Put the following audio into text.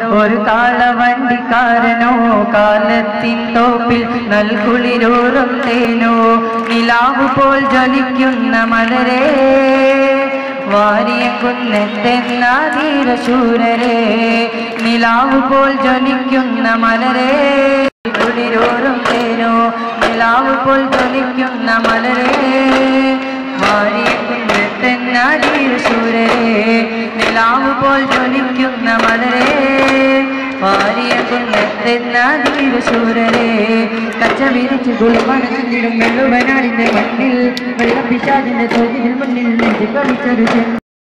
ഒരു കാളവണ്ടിക്കാരനോ കാലത്തിൻ തോപ്പിൽ നൽകുളിരൂറും തേനോ നിലാവ് പോൽ ജ്വലിക്കുന്ന മലരേ വാരിയ കുന്നെത്തെന്ന ധീരശൂരരെ നിലാവ് പോൽ ജ്വലിക്കുന്ന മലരേ കുളിരോറും തേനോ നിലാവ് പോൽ ജ്വലിക്കുന്ന മലരേ വാരിയ കുന്നെത്തെന്ന ധീരശൂരരെ നിലാവ് പോൽ ജ്വലിക്കുന്ന മലരേ വാരിയ കുന്നെത്തെന്ന ധീരശൂരരെ കച്ച വിരിച്ച് കുളിമണച്ചിടും വെള്ളുവനാടിന്റെ മണ്ണിൽ വെള്ളപ്പിശാചിന്റെ തോതിൽ മുന്നിൽ നെഞ്ചു കളിച്ചൊരു ചെന്ന്